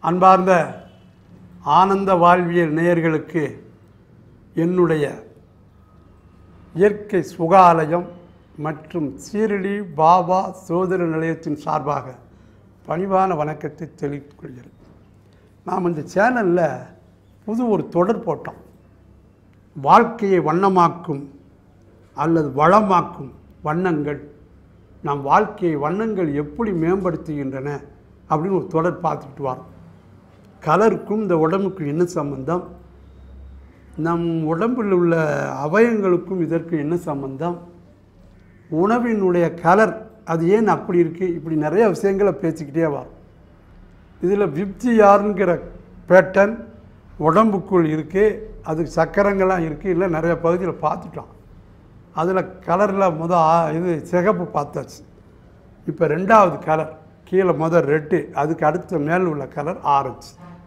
அன்பார்ந்த ஆனந்த வாழ்வியல் நேயர்களுக்கு என்னுடைய இயற்கை சுகாலயம் மற்றும் சீரடி பாபா சோதர நிலையத்தின் சார்பாக பணிவான வணக்கத்தை தெரிவித்துக் கொள்கிறேன் நாம் இந்த சேனலில் புது ஒரு தொடர் போட்டோம் வாழ்க்கையை வண்ணமாக்கும் அல்லது வளமாக்கும் வண்ணங்கள் நம் வாழ்க்கையை வண்ணங்கள் எப்படி மேம்படுத்துகின்றன அப்படின்னு ஒரு தொடர் பார்த்துக்கிட்டு வரோம் கலருக்கும் இந்த உடம்புக்கும் என்ன சம்பந்தம் நம் உடம்பில் உள்ள அவயங்களுக்கும் இதற்கு என்ன சம்பந்தம் உணவினுடைய கலர் அது ஏன் அப்படி இருக்குது இப்படி நிறைய விஷயங்களை பேசிக்கிட்டே வரும் இதில் விப்ஜியாருங்கிற பேட்டன் உடம்புக்குள் இருக்குது அதுக்கு சக்கரங்கள்லாம் இருக்குது இல்லை நிறைய பகுதியில் பார்த்துட்டோம் அதில் கலரில் முத ஆ- இது சிகப்பு பார்த்தாச்சு இப்போ ரெண்டாவது கலர் கீழே முத ரெட்டு அதுக்கு அடுத்த மேல் உள்ள கலர் ஆரஞ்சு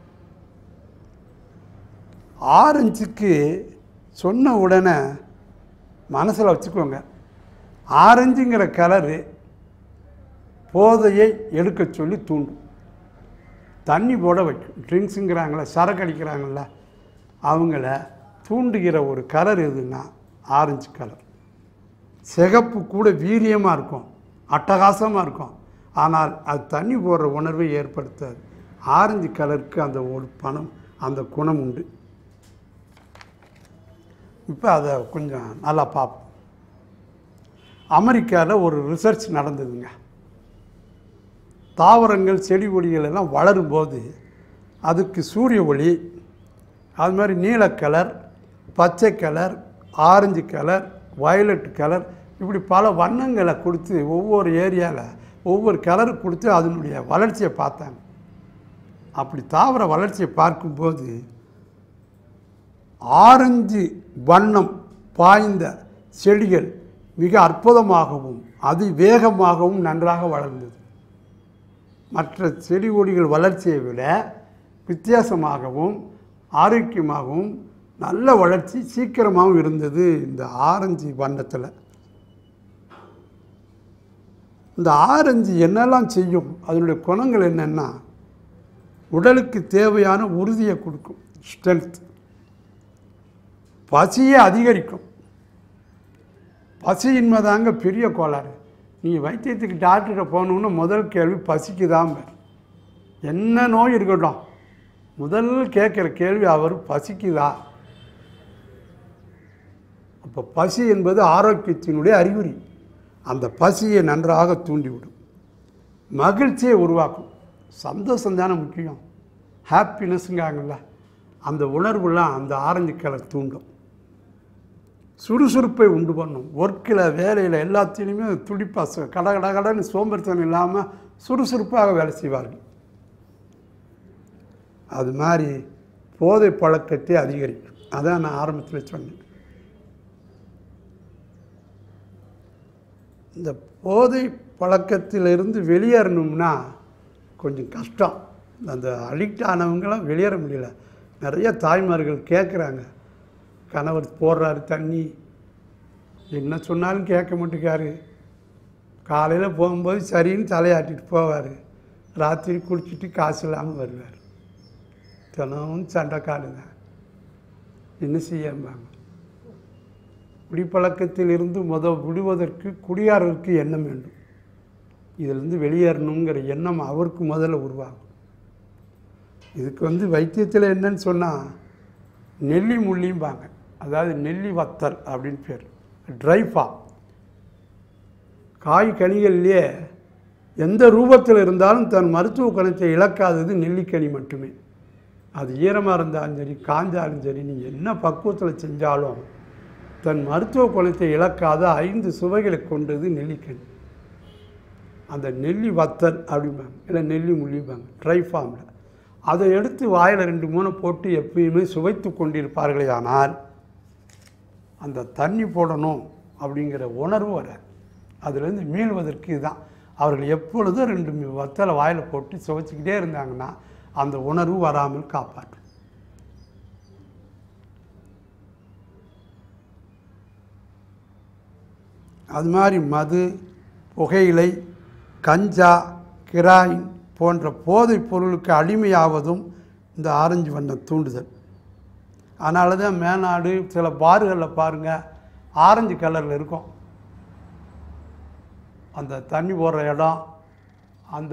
ஆரஞ்சுக்கு சொன்ன உடனே மனசில் வச்சுக்கோங்க ஆரஞ்சுங்கிற கலரு போதையை எடுக்க சொல்லி தூண்டும் தண்ணி போட வைக்கும் ட்ரிங்க்ஸுங்கிறாங்கள சரக்கு அடிக்கிறாங்கள அவங்கள தூண்டுகிற ஒரு கலர் எதுன்னா ஆரஞ்சு கலர் சிகப்பு கூட வீரியமாக இருக்கும் அட்டகாசமாக இருக்கும் ஆனால் அது தண்ணி போடுற உணர்வை ஏற்படுத்தாது ஆரஞ்சு கலருக்கு அந்த ஒரு பணம் அந்த குணம் உண்டு இப்போ அதை கொஞ்சம் நல்லா பார்ப்போம் அமெரிக்காவில் ஒரு ரிசர்ச் நடந்ததுங்க தாவரங்கள் செடி கொடிகள் எல்லாம் வளரும்போது அதுக்கு சூரிய ஒளி அது மாதிரி நீல கலர் பச்சை colour orange colour violet colour இப்படி பல வண்ணங்களை கொடுத்து ஒவ்வொரு ஏரியாவில் ஒவ்வொரு கலர் கொடுத்து அதனுடைய வளர்ச்சியை பார்த்தாங்க அப்படி தாவர வளர்ச்சியை பார்க்கும்போது ஆரஞ்சு வண்ணம் பாய்ந்த செடிகள் மிக அற்புதமாகவும் அதிவேகமாகவும் நன்றாக வளர்ந்தது மற்ற செடி கொடிகள் வளர்ச்சியை விட வித்தியாசமாக ஆரோக்கியமாகவும் நல்ல வளர்ச்சி சீக்கிரமாகவும் இருந்தது இந்த ஆரஞ்சு வண்ணத்தில் இந்த ஆரஞ்சு என்னெல்லாம் செய்யும் அதனுடைய குணங்கள் என்னென்னா உடலுக்கு தேவையான உறுதியை கொடுக்கும் ஸ்ட்ரென்த் பசியை அதிகரிக்கும் பசியின்மை தாங்க பெரிய கோளாறு நீங்கள் வைத்தியத்துக்கு டாக்டர்கிட்ட போகணுன்னு முதல் கேள்வி பசிக்கு தான் என்ன நோய் இருக்கட்டும் முதல் கேட்குற கேள்வி அவர் பசிக்குதா அப்போ பசி என்பது ஆரோக்கியத்தினுடைய அறிகுறி அந்த பசியை நன்றாக தூண்டிவிடும் மகிழ்ச்சியை உருவாக்கும் சந்தோஷம் தானே முக்கியம் ஹாப்பினஸ்ங்காங்கல்ல அந்த உணர்வுலாம் அந்த ஆரஞ்சு கலர் தூண்டும் சுறுசுறுப்பை உண்டு பண்ணும் ஒர்க்கில் வேலையில் எல்லாத்திலையுமே துடிப்பாக கட கட கடன்னு சோம்பேறித்தனம் இல்லாமல் சுறுசுறுப்பாக வேலை செய்வார்கள் அது மாதிரி போதை பழக்கத்தை அதிகரிக்கும் அதான் நான் ஆரம்பத்தில் சொன்னேன் இந்த போதை பழக்கத்திலிருந்து வெளியேறணும்னா கொஞ்சம் கஷ்டம் அந்த அடிக்ட் ஆனவங்களாம் வெளியேற முடியல நிறைய தாய்மார்கள் கேட்குறாங்க கணவர் போடுறாரு தண்ணி என்ன சொன்னாலும் கேட்க மாட்டேங்காரு காலையில் போகும்போது சரின்னு தலையாட்டிட்டு போவார் ராத்திரி குடிச்சிட்டு காசு இல்லாமல் வருவார் தினமும் சண்டைக்காடு தான் என்ன செய்யாம்பாங்க குடிப்பழக்கத்தில் இருந்து முத விடுவதற்கு குடியாரருக்கு எண்ணம் வேண்டும் இதிலிருந்து வெளியேறணுங்கிற எண்ணம் அவருக்கு முதல்ல உருவாகும் இதுக்கு வந்து வைத்தியத்தில் என்னன்னு சொன்னால் நெல்லி முள்ளிம்பாங்க அதாவது நெல்லி வத்தல் அப்படின்னு பேர் ட்ரை ஃபார்ம் காய் கனிகள்லேயே எந்த ரூபத்தில் இருந்தாலும் தன் மருத்துவ குணத்தை இழக்காதது நெல்லிக்கனி மட்டுமே அது ஈரமாக இருந்தாலும் சரி காஞ்சாலும் சரி நீங்கள் என்ன பக்குவத்தில் செஞ்சாலும் தன் மருத்துவ குணத்தை இழக்காத ஐந்து சுவைகளை கொண்டது நெல்லிக்கனி அந்த நெல்லி வத்தல் அப்படிம்பாங்க இல்லை நெல்லி முள்ளிம்பாங்க ட்ரை ஃபார்மில் அதை எடுத்து வாயில் ரெண்டு மூணு போட்டு எப்பயுமே சுவைத்து கொண்டிருப்பார்களே ஆனால் அந்த தண்ணி போடணும் அப்படிங்கிற உணர்வு வராது அதுலேருந்து மீள்வதற்கு இதுதான் அவர்கள் எப்பொழுதும் ரெண்டு மி- வத்தலை வாயில் போட்டு சுவைச்சிக்கிட்டே இருந்தாங்கன்னா அந்த உணர்வு வராமல் காப்பாற்றும் அது மாதிரி மது புகையிலை கஞ்சா கிராயின் போன்ற போதைப் பொருளுக்கு அடிமையாவதும் இந்த ஆரஞ்சு வண்ணம் தூண்டுதல் அதனால தான் மேனாடு சில பாறுகளில் பாருங்கள் ஆரஞ்சு கலரில் இருக்கும் அந்த தண்ணி போடுற இடம் அந்த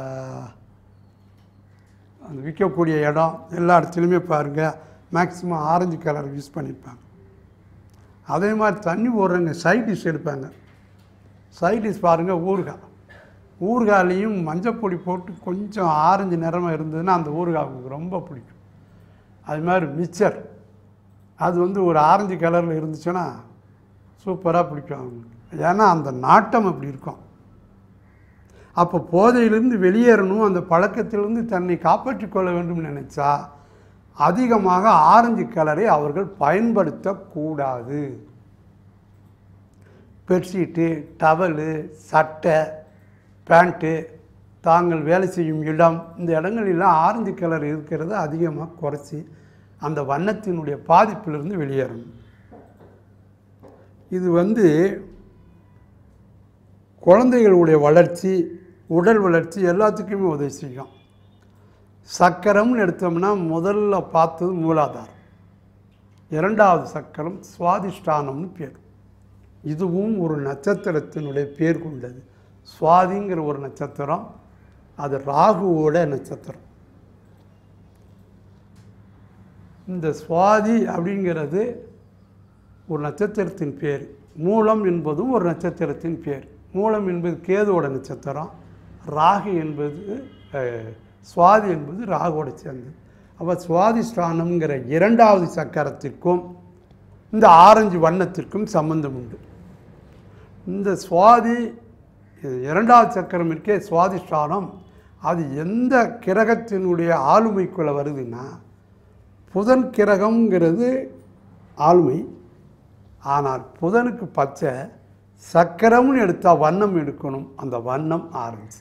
அந்த விற்கக்கூடிய இடம் எல்லா இடத்துலையுமே பாருங்கள் மேக்ஸிமம் ஆரஞ்சு கலர் யூஸ் பண்ணியிருப்பாங்க அதே மாதிரி தண்ணி போடுறவங்க சைட் டிஷ் எடுப்பாங்க சைட் டிஷ் பாருங்கள் ஊறுகாய் ஊறுகாய்லேயும் மஞ்சப்பொடி போட்டு கொஞ்சம் ஆரஞ்சு நிறமாக இருந்ததுன்னா அந்த ஊறுகாய் அவங்களுக்கு ரொம்ப பிடிக்கும் அது மாதிரி மிக்சர் அது வந்து ஒரு ஆரஞ்சு கலரில் இருந்துச்சுன்னா சூப்பராக பிடிக்கும் அவங்களுக்கு ஏன்னா அந்த நாட்டம் அப்படி இருக்கும் அப்போ போதையிலிருந்து வெளியேறணும் அந்த பழக்கத்திலிருந்து தன்னை காப்பாற்றிக் கொள்ள வேண்டும் நினைச்சா அதிகமாக ஆரஞ்சு கலரை அவர்கள் பயன்படுத்தக்கூடாது பெட்ஷீட்டு டவலு சட்டை பேண்ட்டு தாங்கள் வேலை செய்யும் இடம் இந்த இடங்களெல்லாம் ஆரஞ்சு கலர் இருக்கிறத அதிகமாக குறைச்சி அந்த வண்ணத்தினுடைய பாதிப்பிலிருந்து வெளியேறணும் இது வந்து குழந்தைகளுடைய வளர்ச்சி உடல் வளர்ச்சி எல்லாத்துக்குமே உதவி செய்யும் சக்கரம்னு எடுத்தோம்னா முதல்ல பார்த்தது மூலாதாரம் இரண்டாவது சக்கரம் சுவாதிஷ்டானம்னு பேர் இதுவும் ஒரு நட்சத்திரத்தினுடைய பேர் கொண்டது சுவாதிங்கிற ஒரு நட்சத்திரம் அது ராகுவோட நட்சத்திரம் இந்த சுவாதி அப்படிங்கிறது ஒரு நட்சத்திரத்தின் பேர் மூலம் என்பதும் ஒரு நட்சத்திரத்தின் பேர் மூலம் என்பது கேதுவோட நட்சத்திரம் ராகு என்பது அஹ், சுவாதி என்பது ராகுவோட சேர்ந்தது அப்போ சுவாதிஷ்டானம்ங்கிற இரண்டாவது சக்கரத்திற்கும் இந்த ஆரஞ்சு வண்ணத்திற்கும் சம்பந்தம் உண்டு இந்த சுவாதி இது இரண்டாவது சக்கரம் இருக்கே சுவாதிஷ்டானம் அது எந்த கிரகத்தினுடைய ஆளுமைக்குள்ளே வருதுன்னா புதன் கிரகம்ங்கிறது ஆளுமை ஆனால் புதனுக்கு பச்சை சக்கரம்னு எடுத்தால் வண்ணம் எடுக்கணும் அந்த வண்ணம் ஆரஞ்சு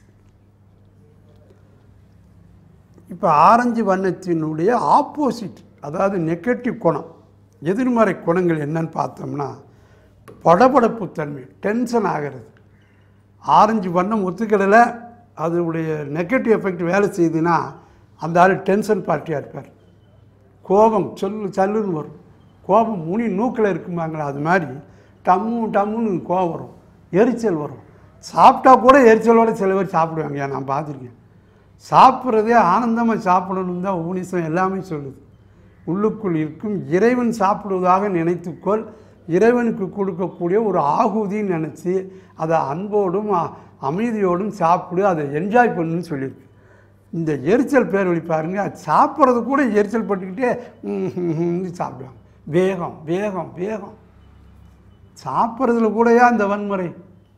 இப்போ ஆரஞ்சு வண்ணத்தினுடைய ஆப்போசிட் அதாவது நெகட்டிவ் குணம் எதிர்மறை குணங்கள் என்னன்னு பார்த்தோம்னா படபடப்பு தன்மை டென்ஷன் ஆகிறது ஆரஞ்சு வண்ணம் ஒத்துக்கடலை அதனுடைய நெகட்டிவ் எஃபெக்ட் வேலை செய்யுதுன்னா அந்த ஆள் டென்ஷன் பார்ட்டியாக இருப்பார் கோபம் சொல்லு சல்லுன்னு வரும் கோபம் முனி நூக்கில் இருக்குமாங்களா அது மாதிரி டம்மு டம்முன்னு கோபம் வரும் எரிச்சல் வரும் சாப்பிட்டா கூட எரிச்சலோட சில பேர் சாப்பிடுவாங்க ஏன் நான் பார்த்துருக்கேன் சாப்பிட்றதே ஆனந்தமாக சாப்பிடணும் தான் உபநிஷம் எல்லாமே சொல்லுது உள்ளுக்குள் இருக்கும் இறைவன் சாப்பிடுவதாக நினைத்துக்கொள் இறைவனுக்கு கொடுக்கக்கூடிய ஒரு ஆகுதின்னு நினச்சி அதை அன்போடும் அ- அமைதியோடும் சாப்பிடு அதை என்ஜாய் பண்ணுன்னு சொல்லியிருக்கு இந்த எரிச்சல் பேர் வழி பாருங்க அது சாப்பிட்றது கூட எரிச்சல் பட்டுக்கிட்டே ம், ம், ம்னு சாப்பிடுவாங்க வேகம் வேகம் வேகம் சாப்பிட்றதுல கூடயா இந்த வன்முறை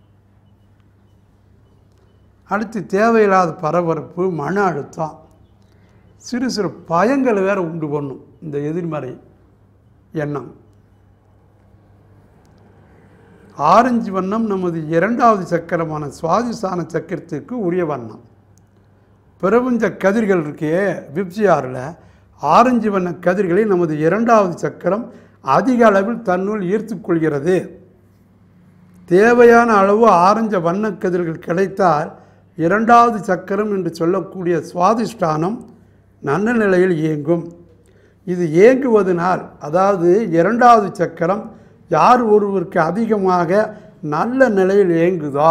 அடுத்து தேவையில்லாத பரபரப்பு மன அழுத்தம் சிறு சிறு பயங்களை வேற உண்டு பண்ணும் இந்த எதிர்மறை எண்ணம் ஆரஞ்சு வண்ணம் நமது இரண்டாவது சக்கரமான சுவாதிசான சக்கரத்திற்கு உரிய வண்ணம் பிரபஞ்ச கதிர்கள் இருக்கே விப்சியாரில் ஆரஞ்சு வண்ண கதிர்களை நமது இரண்டாவது சக்கரம் அதிக அளவில் தன்னுள் ஈர்த்துக் கொள்கிறது தேவையான அளவு ஆரஞ்ச வண்ண கதிர்கள் கிடைத்தால் இரண்டாவது சக்கரம் என்று சொல்லக்கூடிய சுவாதிஷ்டானம் நல்ல நிலையில் இயங்கும் இது இயங்குவதனால் அதாவது இரண்டாவது சக்கரம் யார் ஒருவருக்கு அதிகமாக நல்ல நிலையில் இயங்குதோ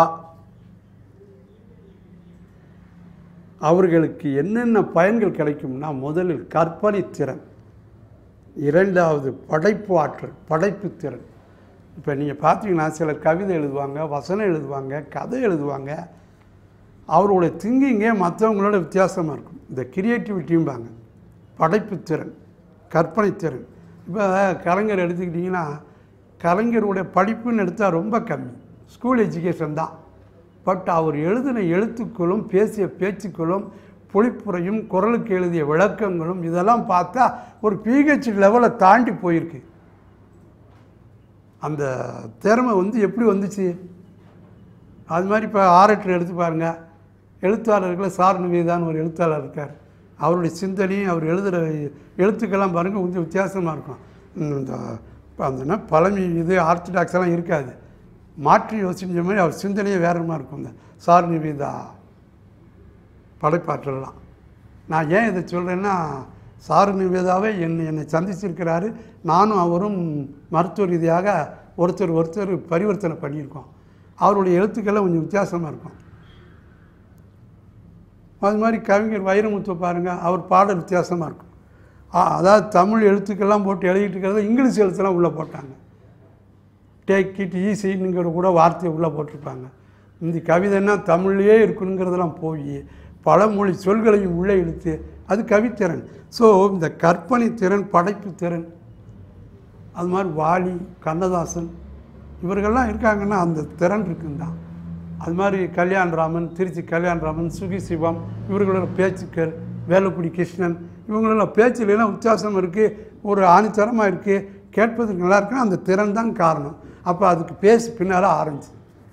அவர்களுக்கு என்னென்ன பயன்கள் கிடைக்கும்னா முதலில் கற்பனை திறன் இரண்டாவது படைப்பு ஆற்றல் படைப்பு திறன் இப்போ நீங்கள் பார்த்தீங்கன்னா சிலர் கவிதை எழுதுவாங்க வசனம் எழுதுவாங்க கதை எழுதுவாங்க அவருடைய திங்கிங்கே மற்றவங்களோட வித்தியாசமாக இருக்கும் இந்த கிரியேட்டிவிட்டியும்பாங்க படைப்பு திறன் கற்பனை திறன் இப்போ கலைஞர் எடுத்துக்கிட்டிங்கன்னா கலைஞருடைய படிப்புன்னு எடுத்தால் ரொம்ப கம்மி ஸ்கூல் எஜுகேஷன் தான் பட் அவர் எழுதின எழுத்துக்களும் பேசிய பேச்சுக்களும் பொழிப்புரையும் குரலுக்கு எழுதிய விளக்கங்களும் இதெல்லாம் பார்த்தா ஒரு பிஹெச் லெவலை தாண்டி போயிருக்கு அந்த திறமை வந்து எப்படி வந்துச்சு அது மாதிரி இப்போ ஆரட்டர் எடுத்து பாருங்க எழுத்தாளர்களை சார் நிவேதான்னு ஒரு எழுத்தாளர் இருக்கார் அவருடைய சிந்தனையும் அவர் எழுதுகிற எழுத்துக்கெல்லாம் பாருங்கள் கொஞ்சம் வித்தியாசமாக இருக்கும் இந்த இப்போ அந்த என்ன பழமை இது ஆர்த்தடாக்ஸ் எல்லாம் இருக்காது மாற்றி யோசிச்ச மாதிரி அவர் சிந்தனையே வேற மாதிரி இருக்கும் இந்த சார் நிவேதா படைப்பாற்றலாம் நான் ஏன் இதை சொல்கிறேன்னா சாரு நிவேதாவே என்னை என்னை சந்திச்சிருக்கிறாரு நானும் அவரும் மருத்துவ ரீதியாக ஒருத்தர் ஒருத்தர் பரிவர்த்தனை பண்ணியிருக்கோம் அவருடைய எழுத்துக்கெல்லாம் கொஞ்சம் வித்தியாசமாக இருக்கும் அது மாதிரி கவிஞர் வைரமுத்து பாருங்கள் அவர் பாடல் வித்தியாசமாக இருக்கும் ஆ, அதாவது தமிழ் எழுத்துக்கெல்லாம் போட்டு எழுதிட்டு இருக்கிறத இங்கிலீஷ் எழுத்துலாம் உள்ளே போட்டாங்க டேக் இட் ஈஸிங்கிற கூட வார்த்தையை உள்ளே போட்டிருப்பாங்க இந்த கவிதைன்னா தமிழ்லேயே இருக்கணுங்கிறதெல்லாம் போய் பழமொழி சொற்களையும் உள்ளே இழுத்து அது கவித்திறன் ஸோ இந்த கற்பனை திறன் படைப்பு திறன் அது மாதிரி வாலி கண்ணதாசன் இவர்கள்லாம் இருக்காங்கன்னா அந்த திறன் இருக்குன்னு தான் அது மாதிரி கல்யாண்ராமன் திருச்சி கல்யாண்ராமன் சுகி சிவம் இவர்களோட பேச்சுக்கள் வேலுக்குடி கிருஷ்ணன் இவங்களோட பேச்சிலெல்லாம் வித்தியாசம் இருக்குது ஒரு ஆணித்தரமாக இருக்குது கேட்பதற்கு நல்லா இருக்குன்னா அந்த திறன் தான் காரணம் அப்போ அதுக்கு பேசி பின்னால் ஆரம்பிச்சு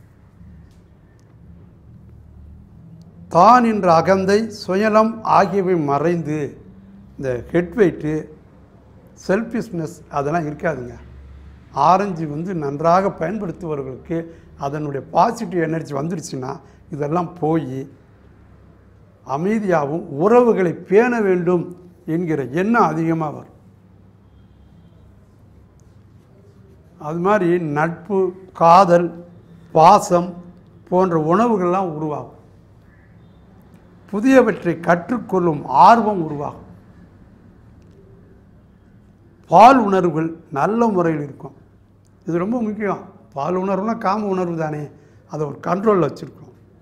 தான் என்ற அகந்தை சுயலம் ஆகியவை மறைந்து இந்த ஹெட் வெயிட்டு செல்ஃபிஷ்னஸ் அதெல்லாம் இருக்காதுங்க ஆரஞ்சு வந்து நன்றாக பயன்படுத்துபவர்களுக்கு அதனுடைய பாசிட்டிவ் எனர்ஜி வந்துடுச்சுன்னா இதெல்லாம் போய் அமைதியாகவும் உறவுகளை பேண வேண்டும் என்கிற எண்ணம் அதிகமாக வரும் அது மாதிரி நட்பு காதல் பாசம் போன்ற உணவுகள்லாம் உருவாகும் புதியவற்றை கற்றுக்கொள்ளும் ஆர்வம் உருவாகும் பால் உணர்வுகள் நல்ல முறையில் இருக்கும் இது ரொம்ப முக்கியம் பால் உணர்வுனா காம உணர்வு தானே அதை ஒரு கண்ட்ரோலில் வச்சுருக்கோம்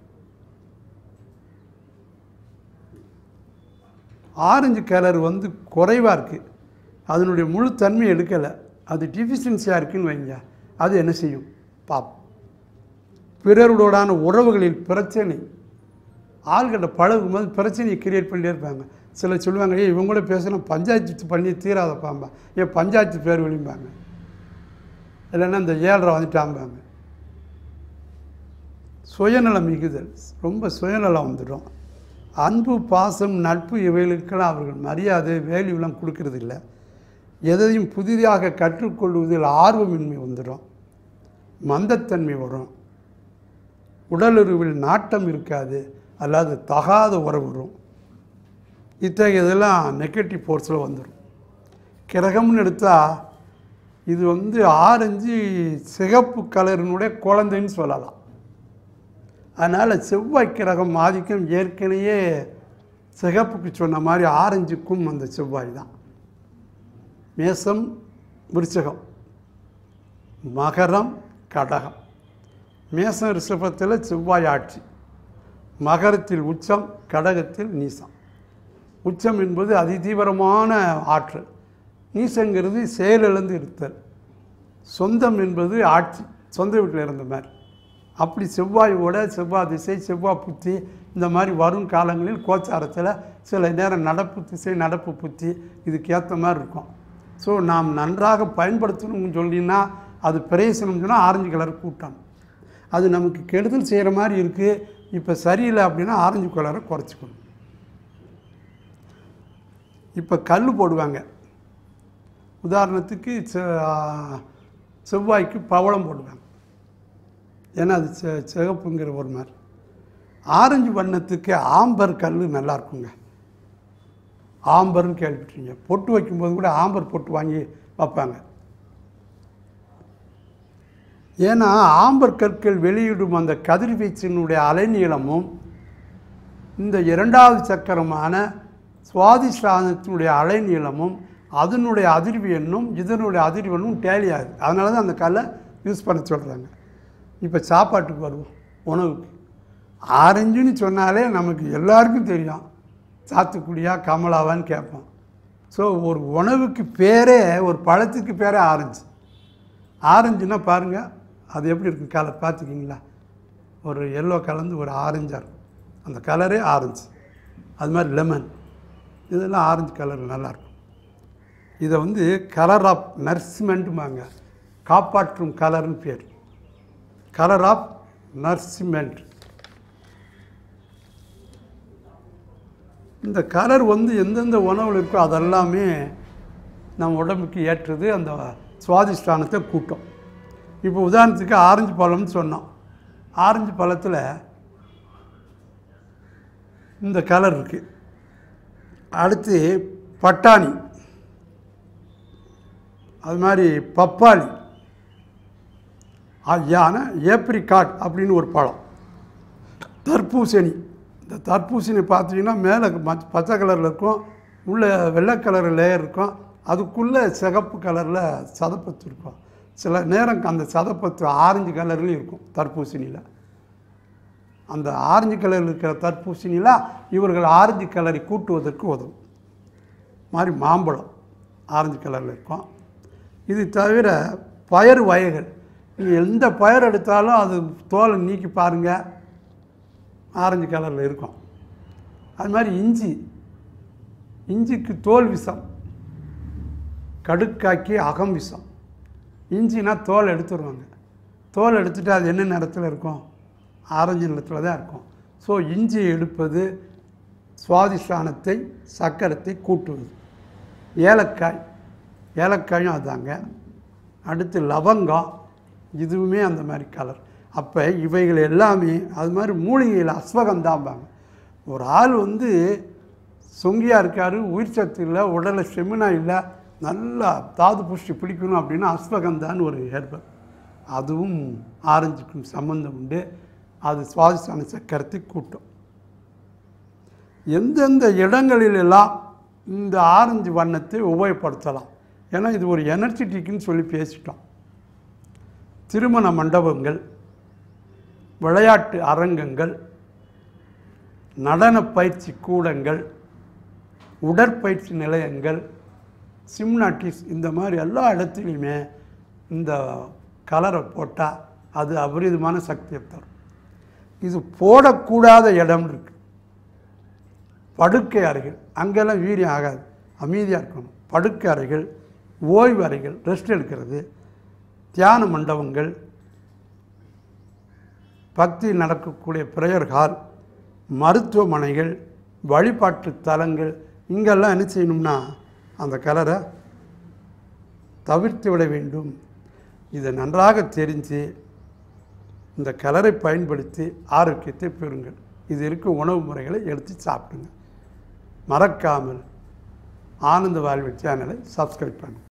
ஆரஞ்சு கலர் வந்து குறைவாக இருக்குது அதனுடைய முழு தன்மை எடுக்கலை அது டிஃபிஷியன்சியாக இருக்குன்னு வைங்க அது என்ன செய்யும் பாப்போம் பிறருடனான உறவுகளில் பிரச்சனை ஆள்கிட்ட பழகும்போது பிரச்சனையை கிரியேட் பண்ணிட்டே இருப்பாங்க சிலர் சொல்லுவாங்க ஏய் இவங்க கூட பேசினா பஞ்சாயத்து பண்ணி தீராத பாம்பா ஏன் பஞ்சாயத்து பேர் விளிம்பாங்க இல்லைன்னா இந்த ஏழரை வந்துட்டாம்பாங்க சுயநலம் மிகுதல் ரொம்ப சுயநலம் வந்துடும் அன்பு பாசம் நட்பு இவைகளுக்கெல்லாம் அவர்கள் மரியாதை வேல்யூலாம் கொடுக்கறது இல்லை எதையும் புதிதாக கற்றுக்கொள்வதில் ஆர்வமின்மை வந்துடும் மந்தத்தன்மை வரும் உடலுறவில் நாட்டம் இருக்காது அல்லாது தகாத உறவு வரும் இத்தகையதெல்லாம் நெகட்டிவ் ஃபோர்ஸில் வந்துடும் கிரகம்னு எடுத்தால் இது வந்து ஆரஞ்சு சிகப்பு கலரினுடைய குழந்தைன்னு சொல்லலாம் அதனால் செவ்வாய் கிரகம் ஆதிக்கம் ஏற்கனவே சிகப்புக்கு சொன்ன மாதிரி ஆரஞ்சுக்கும் அந்த செவ்வாய் தான் மேசம் விருச்சகம் மகரம் கடகம் மேசம் ரிஷபத்தில் செவ்வாய் ஆட்சி மகரத்தில் உச்சம் கடகத்தில் நீசம் உச்சம் என்பது அதிதீவிரமான ஆற்றல் நீசங்கிறது செயலிழந்து இருத்தல் சொந்தம் என்பது ஆட்சி சொந்த வீட்டில் இருந்த மாதிரி அப்படி செவ்வாயோட செவ்வாய் திசை செவ்வாய் புத்தி இந்த மாதிரி வரும் காலங்களில் கோச்சாரத்தில் சில நேரம் நடப்பு திசை நடப்பு புத்தி இதுக்கு ஏற்ற மாதிரி இருக்கும் ஸோ நாம் நன்றாக பயன்படுத்தணும்னு சொல்லினா அது பிரயோசனம் சொன்னால் ஆரஞ்சு கலர் கூட்டம் அது நமக்கு கெடுதல் செய்கிற மாதிரி இருக்குது இப்போ சரியில்லை அப்படின்னா ஆரஞ்சு கலரை குறைச்சிக்கணும் இப்போ கல் போடுவாங்க உதாரணத்துக்கு செ- செவ்வாய்க்கு பவளம் போடுவாங்க ஏன்னா அது செ சிகப்புங்கிற ஒரு மாதிரி ஆரஞ்சு வண்ணத்துக்கு ஆம்பர் கல் நல்லா இருக்குங்க ஆம்பர்னு கேள்விப்பட்டீங்க பொட்டு வைக்கும்போது கூட ஆம்பர் பொட்டு வாங்கி வைப்பாங்க ஏன்னா ஆம்பர் கற்கள் வெளியிடும் அந்த கதிர்வீச்சினுடைய அலைநீளமும் இந்த இரண்டாவது சக்கரமான சுவாதிஷ்டானத்தினுடைய அலைநீளமும் அதனுடைய அதிர்வு எண்ணும் இதனுடைய அதிர்வு எண்ணும் டேலி ஆகுது அதனால தான் அந்த கல்லை யூஸ் பண்ண சொல்கிறாங்க இப்போ சாப்பாட்டுக்கு வருவோம் உணவுக்கு ஆரஞ்சுன்னு சொன்னாலே நமக்கு எல்லாருக்கும் தெரியும் சாத்துக்குடியா கமலாவான்னு கேட்போம் ஸோ ஒரு உணவுக்கு பேரே ஒரு பழத்துக்கு பேரே ஆரஞ்சு ஆரஞ்சுன்னா பாருங்கள் அது எப்படி இருக்கும் கலர் பார்த்துக்கிங்களா ஒரு எல்லோ கலந்து ஒரு ஆரஞ்சாக இருக்கும் அந்த கலரே ஆரஞ்சு அது மாதிரி லெமன் இதெல்லாம் ஆரஞ்சு கலர் நல்லாயிருக்கும் இதை வந்து கலர் ஆஃப் நர்சிமெண்ட்டுமாங்க காப்பாற்றும் கலர்னு பேர் கலர் ஆஃப் நர்சிமெண்ட் இந்த கலர் வந்து எந்தெந்த உணவில் இருக்கோ அதெல்லாமே நம்ம உடம்புக்கு ஏற்றது அந்த சுவாதிஷ்டானத்தை கூட்டும் இப்போ உதாரணத்துக்கு ஆரஞ்சு பழம்னு சொன்னோம் ஆரஞ்சு பழத்தில் இந்த கலர் இருக்குது அடுத்து பட்டாணி அது மாதிரி பப்பாளி யான ஏப்ரிகாட் அப்படின்னு ஒரு பழம் தர்பூசணி இந்த தர்பூசணி பார்த்தீங்கன்னா மேலே ம- பச்சை கலரில் இருக்கும் உள்ள வெள்ளை கலர் லேயர் இருக்கும் அதுக்குள்ளே சிகப்பு கலரில் சதப்பத்து இருக்கும் சில நேரம் அந்த சதப்பத்து ஆரஞ்சு கலர்லேயும் இருக்கும் தர்பூசணியில் அந்த ஆரஞ்சு கலரில் இருக்கிற தர்பூசணியில் இவர்கள் ஆரஞ்சு கலரை கூட்டுவதற்கு உதவும் மாதிரி மாம்பழம் ஆரஞ்சு கலரில் இருக்கும் இது தவிர பயறு வகைகள் நீங்கள் எந்த பயிர் எடுத்தாலும் அது தோலை நீக்கி பாருங்கள் ஆரஞ்சு கலரில் இருக்கும் அது மாதிரி இஞ்சி இஞ்சிக்கு தோல் விஷம் கடுக்காக்கி அகம் விஷம் இஞ்சினா தோல் எடுத்துருவாங்க தோல் எடுத்துட்டு அது என்ன நிறத்தில் இருக்கும் ஆரஞ்சு நிறத்தில் தான் இருக்கும் ஸோ இஞ்சி எடுப்பது சுவாதிஷ்டானத்தை சக்கரத்தை கூட்டுவது ஏலக்காய் ஏலக்காயும் அதாங்க அடுத்து லவங்கம் இதுவுமே அந்த மாதிரி கலர் அப்போ இவைகள் எல்லாமே அது மாதிரி மூலிகையில் அஸ்வகந்தாம்பாங்க ஒரு ஆள் வந்து சொங்கியாக இருக்காரு உயிர் சத்து இல்லை உடலை செமினா இல்லை நல்லா தாது புஷ்டி பிடிக்கணும் அப்படின்னா அஸ்வகந்தான்னு ஒரு ஹெர்பல் அதுவும் ஆரஞ்சுக்கும் சம்மந்தம் உண்டு அது சுவாதிஷ்டான சக்கரத்தை கூட்டும் எந்தெந்த இடங்களிலெல்லாம் இந்த ஆரஞ்சு வண்ணத்தை உபயோகப்படுத்தலாம் ஏன்னா இது ஒரு எனர்ஜெட்டிக்னு சொல்லி பேசிட்டோம் திருமண மண்டபங்கள் விளையாட்டு அரங்கங்கள் நடன பயிற்சி கூடங்கள் உடற்பயிற்சி நிலையங்கள் சிம்னாட்டிஸ் இந்த மாதிரி எல்லா இடத்துலையுமே இந்த கலரை போட்டால் அது அபரிதமான சக்தியை தரும் இது போடக்கூடாத இடம் இருக்கு படுக்கை அறைகள் அங்கெல்லாம் வீரியம் ஆகாது அமைதியாக இருக்கணும் படுக்கை அறைகள் ஓய்வு அறைகள் ரெஸ்ட் எடுக்கிறது தியான மண்டபங்கள் பக்தி நடக்கக்கூடிய பிரேயர் ஹால் மருத்துவமனைகள் வழிபாட்டு தலங்கள் இங்கெல்லாம் என்ன செய்யணும்னா அந்த கலரை தவிர்த்து விட வேண்டும் இதை நன்றாக தெரிஞ்சு இந்த கலரை பயன்படுத்தி ஆரோக்கியத்தை பெறுங்கள் இது இருக்கும் உணவு முறைகளை எடுத்து சாப்பிடுங்க மறக்காமல் ஆனந்த வாழ்வு சேனலை சப்ஸ்கிரைப் பண்ணுங்கள்